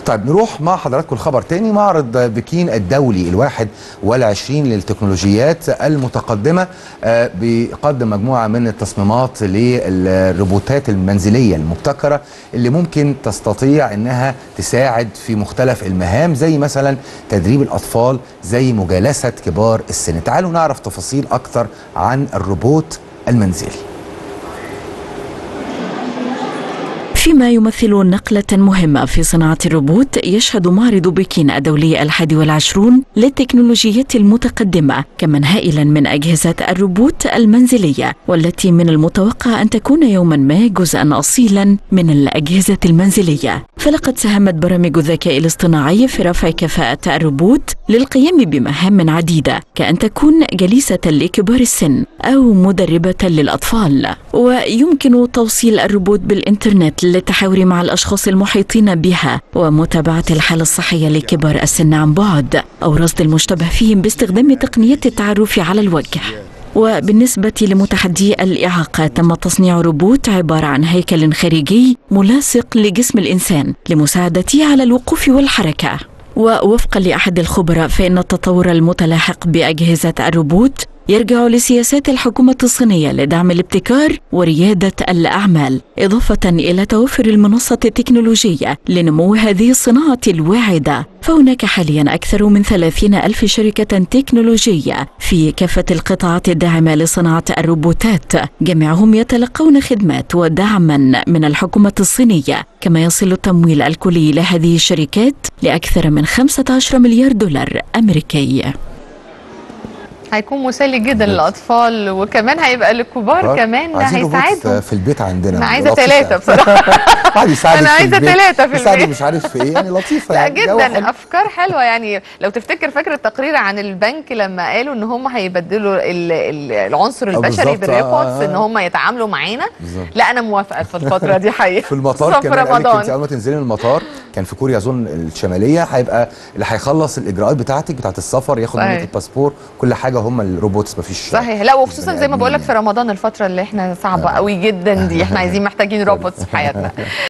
طيب نروح مع حضراتكم الخبر تاني معرض بكين الدولي الواحد والعشرين للتكنولوجيات المتقدمة آه، بيقدم مجموعة من التصميمات للروبوتات المنزلية المبتكرة اللي ممكن تستطيع انها تساعد في مختلف المهام زي مثلا تدريب الاطفال زي مجالسة كبار السن تعالوا نعرف تفاصيل اكتر عن الروبوت المنزلي فيما يمثل نقلة مهمة في صناعة الروبوت يشهد معرض بكين الدولي الحادي والعشرون للتكنولوجيات المتقدمة كما هائلا من أجهزة الروبوت المنزلية والتي من المتوقع أن تكون يوما ما جزءا أصيلا من الأجهزة المنزلية فلقد ساهمت برامج الذكاء الاصطناعي في رفع كفاءة الروبوت للقيام بمهام عديدة كأن تكون جليسة لكبار السن أو مدربة للأطفال ويمكن توصيل الروبوت بالإنترنت للتحاور مع الأشخاص المحيطين بها ومتابعة الحالة الصحية لكبار السن عن بعد أو رصد المشتبه فيهم باستخدام تقنية التعرف على الوجه وبالنسبة لمتحدي الإعاقة تم تصنيع روبوت عبارة عن هيكل خارجي ملاصق لجسم الإنسان لمساعدته على الوقوف والحركة ووفقا لأحد الخبراء فإن التطور المتلاحق بأجهزة الروبوت يرجع لسياسات الحكومة الصينية لدعم الابتكار وريادة الأعمال إضافة إلى توفر المنصة التكنولوجية لنمو هذه الصناعة الواعدة فهناك حاليا أكثر من ثلاثين ألف شركة تكنولوجية في كافة القطاعات الداعمة لصناعة الروبوتات جميعهم يتلقون خدمات ودعما من الحكومة الصينية كما يصل التمويل الكلي لهذه الشركات لأكثر من 15 مليار دولار أمريكي هيكون مسلي جدا للاطفال وكمان هيبقى للكبار كمان عايزين روبوت هيساعدهم في البيت عندنا انا عايزه لطيفة ثلاثه يعني. بصراحه واحد يساعدك أنا في عايزة البيت، تلاتة في يساعدك البيت. مش عارف في ايه يعني لطيفه لا يعني جو جدا حلو. افكار حلوه يعني لو تفتكر فاكر التقرير عن البنك لما قالوا ان هم هيبدلوا ال- ال- العنصر آه، البشري بالظبط، بالريبورتس آه، آه. ان هم يتعاملوا معانا بالظبط. لا انا موافقه في الفتره دي حقيقه في المطار خصوصاً في كمان قال لك انت رمضان اول ما تنزلي من المطار كان في كوريا اظن الشماليه هيبقى اللي هيخلص الاجراءات بتاعتك بتاعت السفر ياخد صحيح. منك الباسبور كل حاجه هم الروبوتس مفيش صحيح لا وخصوصا بني زي ما آدمين بقول لك في يعني. رمضان الفتره اللي احنا صعبه قوي جدا دي احنا عايزين محتاجين روبوتس في حياتنا